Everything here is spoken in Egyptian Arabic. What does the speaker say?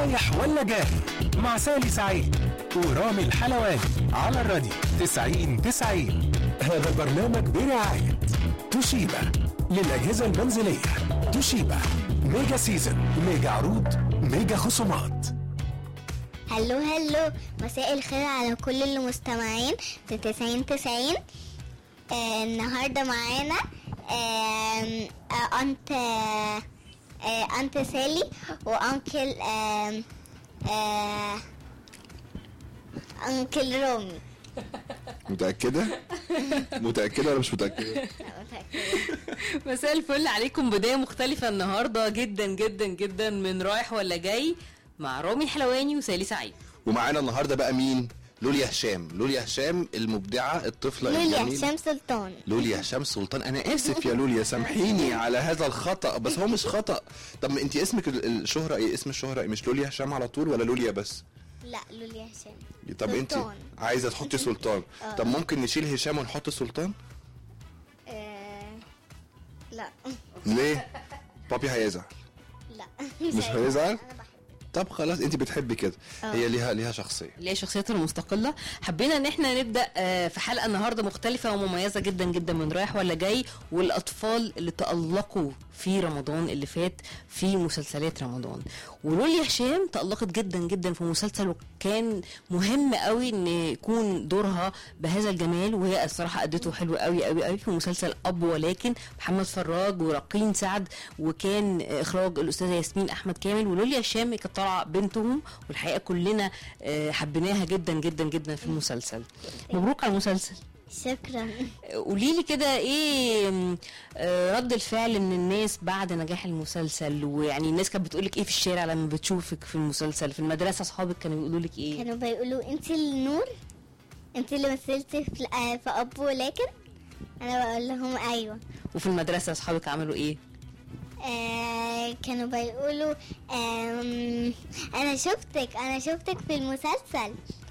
رايح ولا جاي مع سالي سعيد ورامي الحلواني على الراديو 90 90 هذا البرنامج برعاية توشيبا للأجهزة المنزلية توشيبا ميجا سيزن ميجا عروض ميجا خصومات هلو هلو مساء الخير على كل المستمعين في تسعين تسعين آه النهاردة معانا آه آه أنت آه أنت سالي وأنكل آه آه أنكل رومي متأكدة؟ متأكدة ولا مش متأكدة؟ لا، متأكدة. مساء الفل عليكم بداية مختلفة النهاردة جدا جدا جدا من رايح ولا جاي مع رامي الحلواني وسالي سعيد ومعانا النهارده بقى مين؟ لوليا هشام، لوليا هشام المبدعة الطفلة لوليا الجميلة هشام سلطان لوليا هشام سلطان انا اسف يا لوليا سامحيني على هذا الخطا بس هو مش خطا طب ما انت اسمك ال- الشهره ايه اسم الشهره ايه مش لوليا هشام على طول ولا لوليا بس لا لوليا هشام طب انت سلطان. عايزه تحطي سلطان آه. طب ممكن نشيل هشام ونحط سلطان آه لا ليه بابي هيزعل لا مش عايزة. هيزعل؟ أنا بحب. طب خلاص انت بتحبي كده آه. هي ليها ليها شخصيه اللي هي شخصيتها المستقلة حبينا ان احنا نبدأ آه، في حلقة النهاردة مختلفة ومميزة جدا جدا من رايح ولا جاي والأطفال اللي تألقوا في رمضان اللي فات في مسلسلات رمضان ولوليا هشام تألقت جدا جدا في مسلسل وكان مهم قوي ان يكون دورها بهذا الجمال وهي الصراحة أدته حلو قوي قوي قوي في مسلسل أب ولكن محمد فراج ورقين سعد وكان إخراج الأستاذة ياسمين أحمد كامل ولوليا هشام كانت طالعة بنتهم والحقيقة كلنا آه، حبيناها جدا جدا جدا في المسلسل مبروك على المسلسل شكرا قولي لي كده ايه م، آه، رد الفعل من الناس بعد نجاح المسلسل ويعني الناس كانت بتقولك ايه في الشارع لما بتشوفك في المسلسل في المدرسه اصحابك كانوا بيقولوا لك ايه كانوا بيقولوا انت النور انت اللي مثلتي في, آه، في اب ولكن انا بقول لهم ايوه وفي المدرسه اصحابك عملوا ايه آه كانوا بيقولوا آم، انا شفتك انا شفتك في المسلسل